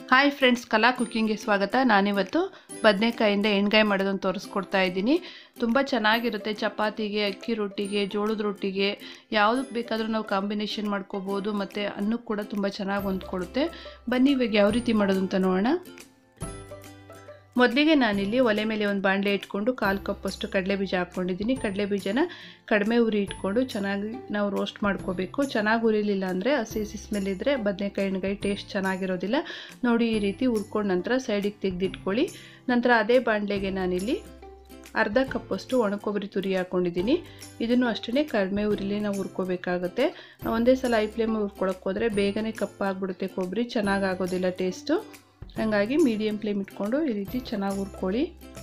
hi friends ಕಲಾ ಕುಕ್ಕಿಂಗ್ಗೆ ಸ್ವಾಗತ ನಾನಿವತ್ತು ಬದನೆಕಾಯಿಂದ ಎಣ್ಗಾಯಿ ಮಾಡೋದನ್ನು ತೋರಿಸ್ಕೊಡ್ತಾ ಇದ್ದೀನಿ ತುಂಬ ಚೆನ್ನಾಗಿರುತ್ತೆ ಚಪಾತಿಗೆ ಅಕ್ಕಿ ರೊಟ್ಟಿಗೆ ಜೋಳದ ರೊಟ್ಟಿಗೆ ಯಾವುದಕ್ಕೆ ಬೇಕಾದರೂ ನಾವು ಕಾಂಬಿನೇಷನ್ ಮಾಡ್ಕೋಬೋದು ಮತ್ತು ಅನ್ನಕ್ಕೆ ಕೂಡ ತುಂಬ ಚೆನ್ನಾಗಿ ಹೊಂದ್ಕೊಡುತ್ತೆ ಬನ್ನಿ ಇವಾಗ ಯಾವ ರೀತಿ ಮಾಡೋದು ಅಂತ ನೋಡೋಣ ಮೊದಲಿಗೆ ನಾನಿಲ್ಲಿ ಒಲೆ ಮೇಲೆ ಒಂದು ಬಾಣಲೆ ಇಟ್ಕೊಂಡು ಕಾಲು ಕಪ್ಪಷ್ಟು ಕಡಲೆ ಬೀಜ ಹಾಕ್ಕೊಂಡಿದ್ದೀನಿ ಕಡಲೆ ಬೀಜನ ಕಡಿಮೆ ಉರಿ ಇಟ್ಕೊಂಡು ಚೆನ್ನಾಗಿ ನಾವು ರೋಸ್ಟ್ ಮಾಡ್ಕೋಬೇಕು ಚೆನ್ನಾಗಿ ಉರಿಲಿಲ್ಲ ಅಂದರೆ ಹಸಿ ಹಸಿ ಸ್ಮೆಲ್ ಇದ್ದರೆ ಬದನೆಕಾಯಿ ಎಣ್ಗಾಯಿ ಟೇಸ್ಟ್ ಚೆನ್ನಾಗಿರೋದಿಲ್ಲ ನೋಡಿ ಈ ರೀತಿ ಹುರ್ಕೊಂಡು ನಂತರ ಸೈಡಿಗೆ ತೆಗೆದಿಟ್ಕೊಳ್ಳಿ ನಂತರ ಅದೇ ಬಾಣಲೆಗೆ ನಾನಿಲ್ಲಿ ಅರ್ಧ ಕಪ್ಪಷ್ಟು ಒಣಕೊಬ್ಬರಿ ತುರಿ ಹಾಕ್ಕೊಂಡಿದ್ದೀನಿ ಇದನ್ನು ಅಷ್ಟೇ ಕಡಿಮೆ ಉರಿಲಿ ನಾವು ಹುರ್ಕೋಬೇಕಾಗುತ್ತೆ ಒಂದೇ ಸಲ ಐ ಫ್ಲೇಮ್ ಹುರ್ಕೊಳಕ್ಕೆ ಹೋದರೆ ಬೇಗನೆ ಕಪ್ಪಾಗ್ಬಿಡುತ್ತೆ ಕೊಬ್ಬರಿ ಚೆನ್ನಾಗಿ ಆಗೋದಿಲ್ಲ ಟೇಸ್ಟು ಹಾಗಾಗಿ ಮೀಡಿಯಮ್ ಫ್ಲೇಮ್ ಇಟ್ಕೊಂಡು ಈ ರೀತಿ ಚೆನ್ನಾಗಿ ಹುರ್ಕೊಳ್ಳಿ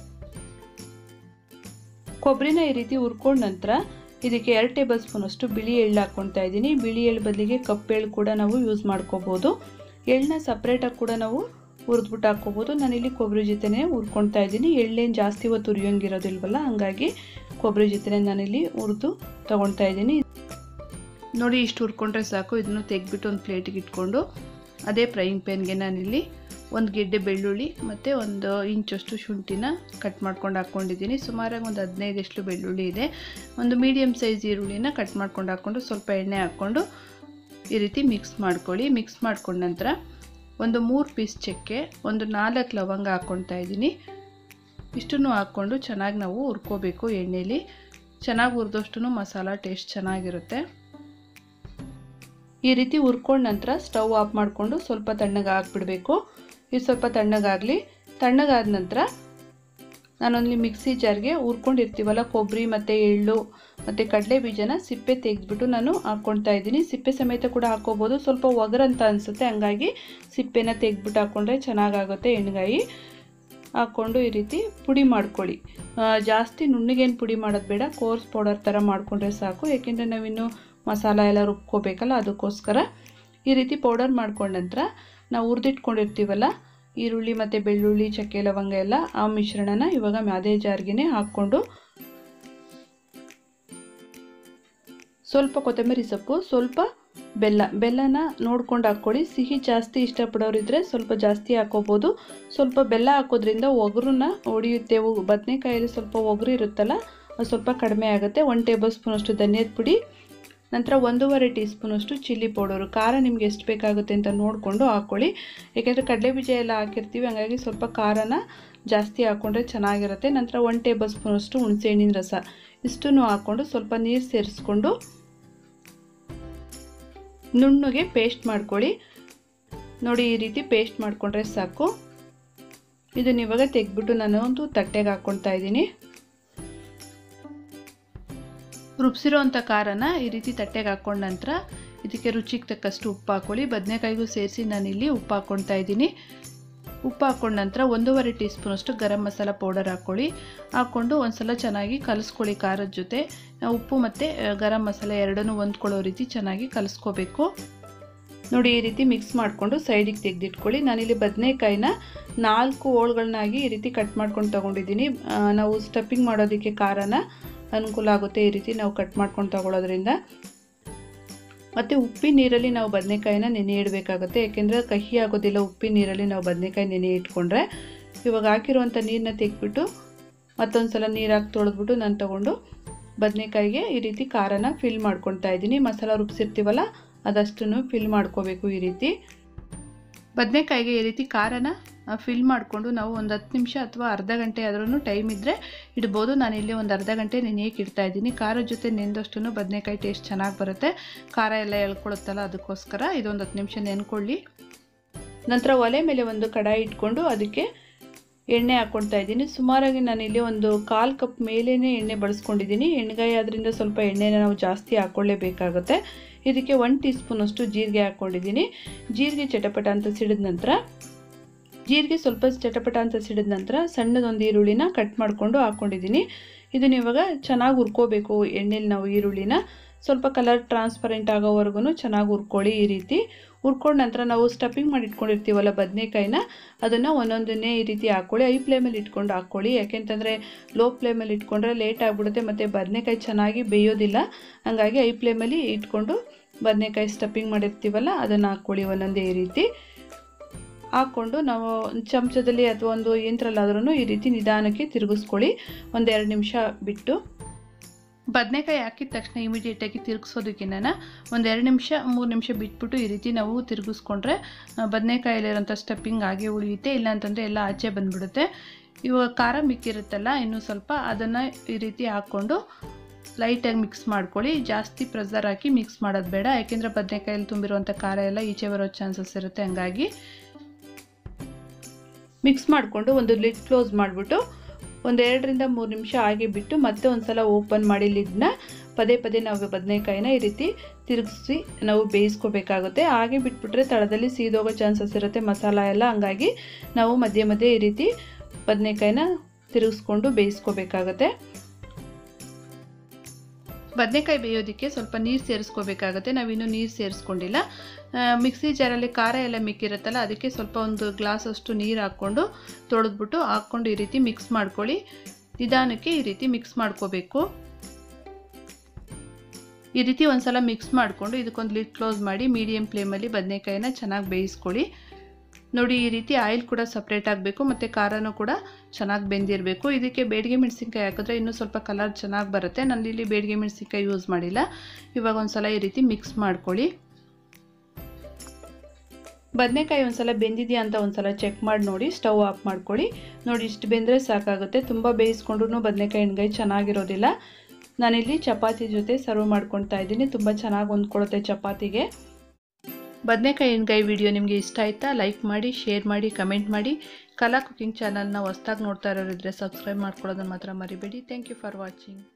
ಕೊಬ್ಬರಿನ ಈ ರೀತಿ ಹುರ್ಕೊಂಡ ನಂತರ ಇದಕ್ಕೆ ಎರಡು ಟೇಬಲ್ ಸ್ಪೂನಷ್ಟು ಬಿಳಿ ಎಳ್ಳು ಹಾಕ್ಕೊಳ್ತಾ ಇದ್ದೀನಿ ಬಿಳಿ ಎಳ್ಳು ಬದಲಿಗೆ ಕಪ್ಪು ಎಳ್ಳು ಕೂಡ ನಾವು ಯೂಸ್ ಮಾಡ್ಕೋಬೋದು ಎಳ್ಳನ್ನ ಸಪ್ರೇಟಾಗಿ ಕೂಡ ನಾವು ಹುರಿದ್ಬಿಟ್ಟು ಹಾಕ್ಕೋಬೋದು ನಾನಿಲ್ಲಿ ಕೊಬ್ಬರಿ ಜೊತೆನೇ ಹುರ್ಕೊಳ್ತಾ ಇದ್ದೀನಿ ಎಳ್ಳೇನು ಜಾಸ್ತಿ ಹೊತ್ತು ಹುರಿಯೋಂಗಿರೋದಿಲ್ವಲ್ಲ ಹಾಗಾಗಿ ಕೊಬ್ಬರಿ ಜೊತೆನೇ ನಾನಿಲ್ಲಿ ಹುರಿದು ತೊಗೊಳ್ತಾ ಇದ್ದೀನಿ ನೋಡಿ ಇಷ್ಟು ಹುರ್ಕೊಂಡ್ರೆ ಸಾಕು ಇದನ್ನು ತೆಗೆದ್ಬಿಟ್ಟು ಒಂದು ಪ್ಲೇಟಿಗೆ ಇಟ್ಕೊಂಡು ಅದೇ ಫ್ರೈಯಿಂಗ್ ಪ್ಯಾನ್ಗೆ ನಾನಿಲ್ಲಿ ಒಂದು ಗೆಡ್ಡೆ ಬೆಳ್ಳುಳ್ಳಿ ಮತ್ತು ಒಂದು ಇಂಚಷ್ಟು ಶುಂಠಿನ ಕಟ್ ಮಾಡ್ಕೊಂಡು ಹಾಕ್ಕೊಂಡಿದ್ದೀನಿ ಸುಮಾರಾಗಿ ಒಂದು ಹದಿನೈದಷ್ಟು ಬೆಳ್ಳುಳ್ಳಿ ಇದೆ ಒಂದು ಮೀಡಿಯಮ್ ಸೈಜ್ ಈರುಳ್ಳಿನ ಕಟ್ ಮಾಡ್ಕೊಂಡು ಹಾಕ್ಕೊಂಡು ಸ್ವಲ್ಪ ಎಣ್ಣೆ ಹಾಕ್ಕೊಂಡು ಈ ರೀತಿ ಮಿಕ್ಸ್ ಮಾಡ್ಕೊಳ್ಳಿ ಮಿಕ್ಸ್ ಮಾಡ್ಕೊಂಡ ನಂತರ ಒಂದು ಮೂರು ಪೀಸ್ ಚಕ್ಕೆ ಒಂದು ನಾಲ್ಕು ಲವಂಗ ಹಾಕ್ಕೊಳ್ತಾ ಇದ್ದೀನಿ ಇಷ್ಟನ್ನು ಹಾಕ್ಕೊಂಡು ಚೆನ್ನಾಗಿ ನಾವು ಹುರ್ಕೋಬೇಕು ಎಣ್ಣೆಯಲ್ಲಿ ಚೆನ್ನಾಗಿ ಹುರಿದಷ್ಟು ಮಸಾಲ ಟೇಸ್ಟ್ ಚೆನ್ನಾಗಿರುತ್ತೆ ಈ ರೀತಿ ಹುರ್ಕೊಂಡ ನಂತರ ಸ್ಟವ್ ಆಫ್ ಮಾಡಿಕೊಂಡು ಸ್ವಲ್ಪ ತಣ್ಣಗೆ ಹಾಕ್ಬಿಡಬೇಕು ಇದು ಸ್ವಲ್ಪ ತಣ್ಣಗಾಗಲಿ ತಣ್ಣಗಾದ ನಂತರ ನಾನೊಂದು ಮಿಕ್ಸಿ ಜಾರ್ಗೆ ಹುರ್ಕೊಂಡಿರ್ತೀವಲ್ಲ ಕೊಬ್ಬರಿ ಮತ್ತು ಎಳ್ಳು ಮತ್ತು ಕಡಲೆ ಬೀಜನ ಸಿಪ್ಪೆ ತೆಗೆದ್ಬಿಟ್ಟು ನಾನು ಹಾಕ್ಕೊಳ್ತಾ ಇದ್ದೀನಿ ಸಿಪ್ಪೆ ಸಮೇತ ಕೂಡ ಹಾಕ್ಕೋಬೋದು ಸ್ವಲ್ಪ ಒಗರಂತ ಅನಿಸುತ್ತೆ ಹಂಗಾಗಿ ಸಿಪ್ಪೆನ ತೆಗೆದ್ಬಿಟ್ಟು ಹಾಕ್ಕೊಂಡ್ರೆ ಚೆನ್ನಾಗಾಗುತ್ತೆ ಎಣ್ಗಾಯಿ ಹಾಕ್ಕೊಂಡು ಈ ರೀತಿ ಪುಡಿ ಮಾಡ್ಕೊಳ್ಳಿ ಜಾಸ್ತಿ ನುಣ್ಣಗೇನು ಪುಡಿ ಮಾಡೋದು ಬೇಡ ಕೋರ್ಸ್ ಪೌಡರ್ ಥರ ಮಾಡಿಕೊಂಡ್ರೆ ಸಾಕು ಏಕೆಂದರೆ ನಾವಿನ್ನು ಮಸಾಲ ಎಲ್ಲ ರುಬ್ಕೋಬೇಕಲ್ಲ ಅದಕ್ಕೋಸ್ಕರ ಈ ರೀತಿ ಪೌಡರ್ ಮಾಡ್ಕೊಂಡ ನಂತರ ನಾವು ಹುರಿದಿಟ್ಕೊಂಡಿರ್ತೀವಲ್ಲ ಈರುಳ್ಳಿ ಮತ್ತು ಬೆಳ್ಳುಳ್ಳಿ ಚಕ್ಕೆ ಲವಂಗ ಎಲ್ಲ ಆ ಮಿಶ್ರಣನ ಇವಾಗ ಅದೇ ಜಾರ್ಗೆ ಹಾಕ್ಕೊಂಡು ಸ್ವಲ್ಪ ಕೊತ್ತಂಬರಿ ಸೊಪ್ಪು ಸ್ವಲ್ಪ ಬೆಲ್ಲ ಬೆಲ್ಲನ ನೋಡ್ಕೊಂಡು ಹಾಕ್ಕೊಳ್ಳಿ ಸಿಹಿ ಜಾಸ್ತಿ ಇಷ್ಟಪಡೋರಿದ್ರೆ ಸ್ವಲ್ಪ ಜಾಸ್ತಿ ಹಾಕೋಬೋದು ಸ್ವಲ್ಪ ಬೆಲ್ಲ ಹಾಕೋದ್ರಿಂದ ಒಗರನ್ನ ಹೊಡಿಯುತ್ತೆ ಬದನೆಕಾಯಲ್ಲಿ ಸ್ವಲ್ಪ ಒಗರು ಇರುತ್ತಲ್ಲ ಅದು ಸ್ವಲ್ಪ ಕಡಿಮೆ ಆಗುತ್ತೆ ಒನ್ ಟೇಬಲ್ ಸ್ಪೂನಷ್ಟು ಧನಿಯದ ಪುಡಿ ನಂತರ ಒಂದೂವರೆ ಟೀ ಸ್ಪೂನಷ್ಟು ಚಿಲ್ಲಿ ಪೌಡರು ಖಾರ ನಿಮ್ಗೆ ಎಷ್ಟು ಬೇಕಾಗುತ್ತೆ ಅಂತ ನೋಡಿಕೊಂಡು ಹಾಕ್ಕೊಳ್ಳಿ ಏಕೆಂದರೆ ಕಡಲೆ ಬೀಜ ಎಲ್ಲ ಹಾಕಿರ್ತೀವಿ ಹಾಗಾಗಿ ಸ್ವಲ್ಪ ಖಾರನ ಜಾಸ್ತಿ ಹಾಕ್ಕೊಂಡ್ರೆ ಚೆನ್ನಾಗಿರುತ್ತೆ ನಂತರ ಒನ್ ಟೇಬಲ್ ಸ್ಪೂನಷ್ಟು ಹುಣಸೆಹಣ್ಣಿನ ರಸ ಇಷ್ಟನ್ನು ಹಾಕ್ಕೊಂಡು ಸ್ವಲ್ಪ ನೀರು ಸೇರಿಸ್ಕೊಂಡು ನುಣ್ಣಗೆ ಪೇಸ್ಟ್ ಮಾಡ್ಕೊಳ್ಳಿ ನೋಡಿ ಈ ರೀತಿ ಪೇಸ್ಟ್ ಮಾಡಿಕೊಂಡ್ರೆ ಸಾಕು ಇದನ್ನ ಇವಾಗ ತೆಗೆದ್ಬಿಟ್ಟು ನಾನು ಒಂದು ತಟ್ಟೆಗೆ ಹಾಕ್ಕೊಳ್ತಾ ಇದ್ದೀನಿ ರುಬ್ಸಿರೋ ಅಂಥ ಖಾರನ ಈ ರೀತಿ ತಟ್ಟೆಗೆ ಹಾಕ್ಕೊಂಡ ನಂತರ ಇದಕ್ಕೆ ರುಚಿಗೆ ತಕ್ಕಷ್ಟು ಉಪ್ಪು ಹಾಕ್ಕೊಳ್ಳಿ ಬದನೆಕಾಯಿಗೂ ಸೇರಿಸಿ ನಾನಿಲ್ಲಿ ಉಪ್ಪು ಹಾಕ್ಕೊಳ್ತಾ ಇದ್ದೀನಿ ಉಪ್ಪು ಹಾಕ್ಕೊಂಡ ನಂತರ ಒಂದೂವರೆ ಟೀ ಸ್ಪೂನಷ್ಟು ಗರಂ ಮಸಾಲ ಪೌಡರ್ ಹಾಕ್ಕೊಳ್ಳಿ ಹಾಕ್ಕೊಂಡು ಒಂದ್ಸಲ ಚೆನ್ನಾಗಿ ಕಲಿಸ್ಕೊಳ್ಳಿ ಖಾರದ ಜೊತೆ ಉಪ್ಪು ಮತ್ತು ಗರಂ ಮಸಾಲ ಎರಡನ್ನೂ ಹೊಂದ್ಕೊಳ್ಳೋ ರೀತಿ ಚೆನ್ನಾಗಿ ಕಲಿಸ್ಕೋಬೇಕು ನೋಡಿ ಈ ರೀತಿ ಮಿಕ್ಸ್ ಮಾಡಿಕೊಂಡು ಸೈಡಿಗೆ ತೆಗೆದಿಟ್ಕೊಳ್ಳಿ ನಾನಿಲ್ಲಿ ಬದನೆಕಾಯಿನ ನಾಲ್ಕು ಹೋಳ್ಗಳನ್ನಾಗಿ ಈ ರೀತಿ ಕಟ್ ಮಾಡ್ಕೊಂಡು ತೊಗೊಂಡಿದ್ದೀನಿ ನಾವು ಸ್ಟಫಿಂಗ್ ಮಾಡೋದಕ್ಕೆ ಖಾರನ ಅನುಕೂಲ ಆಗುತ್ತೆ ಈ ರೀತಿ ನಾವು ಕಟ್ ಮಾಡ್ಕೊಂಡು ತಗೊಳ್ಳೋದ್ರಿಂದ ಮತ್ತು ಉಪ್ಪಿನ ನೀರಲ್ಲಿ ನಾವು ಬದನೆಕಾಯಿನ ನೆನೆ ಇಡಬೇಕಾಗುತ್ತೆ ಯಾಕೆಂದರೆ ಕಹಿ ಆಗೋದಿಲ್ಲ ಉಪ್ಪಿನ ನೀರಲ್ಲಿ ನಾವು ಬದನೆಕಾಯಿ ನೆನೆ ಇಟ್ಕೊಂಡ್ರೆ ಇವಾಗ ಹಾಕಿರುವಂಥ ನೀರನ್ನ ತೆಗೆದ್ಬಿಟ್ಟು ಮತ್ತೊಂದು ಸಲ ನೀರು ಹಾಕಿ ತೊಳೆದ್ಬಿಟ್ಟು ನಾನು ತೊಗೊಂಡು ಬದನೆಕಾಯಿಗೆ ಈ ರೀತಿ ಖಾರನ ಫಿಲ್ ಮಾಡ್ಕೊತಾ ಇದ್ದೀನಿ ಮಸಾಲ ರುಬ್ಸಿರ್ತೀವಲ್ಲ ಅದಷ್ಟನ್ನು ಫಿಲ್ ಮಾಡ್ಕೋಬೇಕು ಈ ರೀತಿ ಬದನೆಕಾಯಿಗೆ ಈ ರೀತಿ ಖಾರನ ಫಿಲ್ ಮಾಡಿಕೊಂಡು ನಾವು ಒಂದು ಹತ್ತು ನಿಮಿಷ ಅಥವಾ ಅರ್ಧ ಗಂಟೆ ಆದ್ರೂ ಟೈಮ್ ಇದ್ದರೆ ಇಡ್ಬೋದು ನಾನಿಲ್ಲಿ ಒಂದು ಅರ್ಧ ಗಂಟೆ ನೆನೆಯಕ್ಕೆ ಇಡ್ತಾ ಇದ್ದೀನಿ ಖಾರದ ಜೊತೆ ನೆಂದಷ್ಟು ಬದನೆಕಾಯಿ ಟೇಸ್ಟ್ ಚೆನ್ನಾಗಿ ಬರುತ್ತೆ ಖಾರ ಎಲ್ಲ ಎಳ್ಕೊಳುತ್ತಲ್ಲ ಅದಕ್ಕೋಸ್ಕರ ಇದೊಂದು ಹತ್ತು ನಿಮಿಷ ನೆನ್ಕೊಳ್ಳಿ ನಂತರ ಒಲೆ ಮೇಲೆ ಒಂದು ಕಡಾಯಿ ಇಟ್ಕೊಂಡು ಅದಕ್ಕೆ ಎಣ್ಣೆ ಹಾಕ್ಕೊಳ್ತಾ ಇದ್ದೀನಿ ಸುಮಾರಾಗಿ ನಾನಿಲ್ಲಿ ಒಂದು ಕಾಲು ಕಪ್ ಮೇಲೇ ಎಣ್ಣೆ ಬಳಸ್ಕೊಂಡಿದ್ದೀನಿ ಎಣ್ಣೆಗಾಯಿ ಆದ್ರಿಂದ ಸ್ವಲ್ಪ ಎಣ್ಣೆನ ನಾವು ಜಾಸ್ತಿ ಹಾಕ್ಕೊಳ್ಳೇಬೇಕಾಗುತ್ತೆ ಇದಕ್ಕೆ ಒನ್ ಟೀ ಸ್ಪೂನಷ್ಟು ಜೀರಿಗೆ ಹಾಕ್ಕೊಂಡಿದ್ದೀನಿ ಜೀರಿಗೆ ಚಟಪಟ ಅಂತ ಸಿಡಿದ ನಂತರ ಜೀರಿಗೆ ಸ್ವಲ್ಪ ಚಟಪಟ ಅಂತ ಸಿಡಿದ ನಂತರ ಸಣ್ಣದೊಂದು ಈರುಳ್ಳಿನ ಕಟ್ ಮಾಡಿಕೊಂಡು ಹಾಕ್ಕೊಂಡಿದ್ದೀನಿ ಇದನ್ನ ಇವಾಗ ಚೆನ್ನಾಗಿ ಹುರ್ಕೋಬೇಕು ಎಣ್ಣೆಲಿ ನಾವು ಈರುಳ್ಳಿನ ಸ್ವಲ್ಪ ಕಲರ್ ಟ್ರಾನ್ಸ್ಪರೆಂಟ್ ಆಗೋವರೆಗೂ ಚೆನ್ನಾಗಿ ಹುರ್ಕೊಳ್ಳಿ ಈ ರೀತಿ ಹುರ್ಕೊಂಡ ನಂತರ ನಾವು ಸ್ಟಫಿಂಗ್ ಮಾಡಿ ಇಟ್ಕೊಂಡಿರ್ತೀವಲ್ಲ ಬದನೆಕಾಯಿನ ಅದನ್ನು ಒಂದೊಂದನ್ನೇ ಈ ರೀತಿ ಹಾಕ್ಕೊಳ್ಳಿ ಐ ಫ್ಲೇಮಲ್ಲಿ ಇಟ್ಕೊಂಡು ಹಾಕ್ಕೊಳ್ಳಿ ಯಾಕೆಂತಂದರೆ ಲೋ ಫ್ಲೇಮಲ್ಲಿ ಇಟ್ಕೊಂಡ್ರೆ ಲೇಟ್ ಆಗಿಬಿಡುತ್ತೆ ಮತ್ತು ಬದನೆಕಾಯಿ ಚೆನ್ನಾಗಿ ಬೇಯೋದಿಲ್ಲ ಹಾಗಾಗಿ ಐ ಫ್ಲೇಮಲ್ಲಿ ಇಟ್ಕೊಂಡು ಬದನೆಕಾಯಿ ಸ್ಟಫಿಂಗ್ ಮಾಡಿರ್ತೀವಲ್ಲ ಅದನ್ನು ಹಾಕ್ಕೊಳ್ಳಿ ಒಂದೊಂದೇ ಈ ರೀತಿ ಹಾಕ್ಕೊಂಡು ನಾವು ಒಂದು ಚಮಚದಲ್ಲಿ ಅಥವಾ ಒಂದು ಯಂತ್ರಲ್ಲಾದ್ರೂ ಈ ರೀತಿ ನಿಧಾನಕ್ಕೆ ತಿರುಗಿಸ್ಕೊಳ್ಳಿ ಒಂದೆರಡು ನಿಮಿಷ ಬಿಟ್ಟು ಬದನೆಕಾಯಿ ಹಾಕಿದ ತಕ್ಷಣ ಇಮಿಡಿಯೇಟಾಗಿ ತಿರುಗಿಸೋದಕ್ಕಿಂತ ಒಂದೆರಡು ನಿಮಿಷ ಮೂರು ನಿಮಿಷ ಬಿಟ್ಬಿಟ್ಟು ಈ ರೀತಿ ನಾವು ತಿರುಗಿಸ್ಕೊಂಡ್ರೆ ಬದನೆಕಾಯಲ್ಲಿರೋಂಥ ಸ್ಟೆಪ್ಪಿಂಗ್ ಹಾಗೆ ಉಳಿಯುತ್ತೆ ಇಲ್ಲ ಅಂತಂದರೆ ಎಲ್ಲ ಆಚೆ ಬಂದುಬಿಡುತ್ತೆ ಇವಾಗ ಖಾರ ಮಿಕ್ಕಿರುತ್ತಲ್ಲ ಇನ್ನೂ ಸ್ವಲ್ಪ ಅದನ್ನು ಈ ರೀತಿ ಹಾಕ್ಕೊಂಡು ಲೈಟಾಗಿ ಮಿಕ್ಸ್ ಮಾಡ್ಕೊಳ್ಳಿ ಜಾಸ್ತಿ ಪ್ರೆಸರ್ ಹಾಕಿ ಮಿಕ್ಸ್ ಮಾಡೋದು ಬೇಡ ಯಾಕೆಂದರೆ ಬದನೆಕಾಯಲ್ಲಿ ತುಂಬಿರುವಂಥ ಖಾರ ಎಲ್ಲ ಈಚೆ ಬರೋ ಚಾನ್ಸಸ್ ಇರುತ್ತೆ ಹಂಗಾಗಿ ಮಿಕ್ಸ್ ಮಾಡಿಕೊಂಡು ಒಂದು ಲಿಡ್ ಕ್ಲೋಸ್ ಮಾಡಿಬಿಟ್ಟು ಒಂದೆರಡರಿಂದ ಮೂರು ನಿಮಿಷ ಹಾಗೆ ಬಿಟ್ಟು ಮತ್ತೆ ಒಂದು ಸಲ ಓಪನ್ ಮಾಡಿ ಲಿಡ್ನ ಪದೇ ಪದೇ ನಾವು ಬದನೆಕಾಯಿನ ಈ ರೀತಿ ತಿರುಗಿಸಿ ನಾವು ಬೇಯಿಸ್ಕೋಬೇಕಾಗುತ್ತೆ ಹಾಗೆ ಬಿಟ್ಬಿಟ್ರೆ ತಳದಲ್ಲಿ ಸೀದೋಗೋ ಚಾನ್ಸಸ್ ಇರುತ್ತೆ ಮಸಾಲ ಎಲ್ಲ ಹಂಗಾಗಿ ನಾವು ಮಧ್ಯೆ ಮಧ್ಯೆ ಈ ರೀತಿ ಬದನೆಕಾಯಿನ ತಿರುಗಿಸ್ಕೊಂಡು ಬೇಯಿಸ್ಕೋಬೇಕಾಗತ್ತೆ ಬದನೆಕಾಯಿ ಬೇಯೋದಕ್ಕೆ ಸ್ವಲ್ಪ ನೀರು ಸೇರಿಸ್ಕೋಬೇಕಾಗುತ್ತೆ ನಾವಿನ್ನೂ ನೀರು ಸೇರಿಸ್ಕೊಂಡಿಲ್ಲ ಮಿಕ್ಸಿ ಜಾರಲ್ಲಿ ಖಾರ ಎಲ್ಲ ಮಿಕ್ಕಿರುತ್ತಲ್ಲ ಅದಕ್ಕೆ ಸ್ವಲ್ಪ ಒಂದು ಗ್ಲಾಸ್ ಅಷ್ಟು ನೀರು ಹಾಕ್ಕೊಂಡು ತೊಳೆದ್ಬಿಟ್ಟು ಹಾಕ್ಕೊಂಡು ಈ ರೀತಿ ಮಿಕ್ಸ್ ಮಾಡ್ಕೊಳ್ಳಿ ನಿಧಾನಕ್ಕೆ ಈ ರೀತಿ ಮಿಕ್ಸ್ ಮಾಡ್ಕೋಬೇಕು ಈ ರೀತಿ ಒಂದ್ಸಲ ಮಿಕ್ಸ್ ಮಾಡಿಕೊಂಡು ಇದಕ್ಕೊಂದು ಲಿಡ್ ಕ್ಲೋಸ್ ಮಾಡಿ ಮೀಡಿಯಮ್ ಫ್ಲೇಮಲ್ಲಿ ಬದನೆಕಾಯಿನ ಚೆನ್ನಾಗಿ ಬೇಯಿಸ್ಕೊಳ್ಳಿ ನೋಡಿ ಈ ರೀತಿ ಆಯಿಲ್ ಕೂಡ ಸಪ್ರೇಟ್ ಆಗಬೇಕು ಮತ್ತು ಖಾರನೂ ಕೂಡ ಚೆನ್ನಾಗಿ ಬೆಂದಿರಬೇಕು ಇದಕ್ಕೆ ಬೇಡಿಗೆ ಮೆಣಸಿನ್ಕಾಯಿ ಹಾಕಿದ್ರೆ ಇನ್ನೂ ಸ್ವಲ್ಪ ಕಲರ್ ಚೆನ್ನಾಗಿ ಬರುತ್ತೆ ನಾನು ಇಲ್ಲಿ ಬೇಡಿಗೆ ಮೆಣಸಿನ್ಕಾಯಿ ಯೂಸ್ ಮಾಡಿಲ್ಲ ಇವಾಗ ಒಂದು ಸಲ ಈ ರೀತಿ ಮಿಕ್ಸ್ ಮಾಡ್ಕೊಳ್ಳಿ ಬದನೆಕಾಯಿ ಒಂದ್ಸಲ ಬೆಂದಿದೆಯಾ ಅಂತ ಒಂದ್ಸಲ ಚೆಕ್ ಮಾಡಿ ನೋಡಿ ಸ್ಟವ್ ಆಫ್ ಮಾಡ್ಕೊಳ್ಳಿ ನೋಡಿ ಇಷ್ಟು ಬೆಂದರೆ ಸಾಕಾಗುತ್ತೆ ತುಂಬ ಬೇಯಿಸ್ಕೊಂಡ್ರೂ ಬದನೆಕಾಯಿ ಎಣ್ಗಾಯಿ ಚೆನ್ನಾಗಿರೋದಿಲ್ಲ ನಾನಿಲ್ಲಿ ಚಪಾತಿ ಜೊತೆ ಸರ್ವ್ ಮಾಡ್ಕೊಳ್ತಾ ಇದ್ದೀನಿ ತುಂಬ ಚೆನ್ನಾಗಿ ಹೊಂದ್ಕೊಳುತ್ತೆ ಚಪಾತಿಗೆ ಬದನೆಕಾಯಿ ಎಣ್ಗಾಯಿ ವಿಡಿಯೋ ನಿಮಗೆ ಇಷ್ಟ ಆಯಿತಾ ಲೈಕ್ ಮಾಡಿ ಶೇರ್ ಮಾಡಿ ಕಮೆಂಟ್ ಮಾಡಿ ಕಲಾ ಕುಕಿಂಗ್ ಚಾನಲ್ನ ಹೊಸ್ದಾಗಿ ನೋಡ್ತಾ ಇರೋರಿದ್ರೆ ಸಬ್ಸ್ಕ್ರೈಬ್ ಮಾಡ್ಕೊಳ್ಳೋದನ್ನು ಮಾತ್ರ ಮರಿಬೇಡಿ ಥ್ಯಾಂಕ್ ಯು ಫಾರ್ ವಾಚಿಂಗ್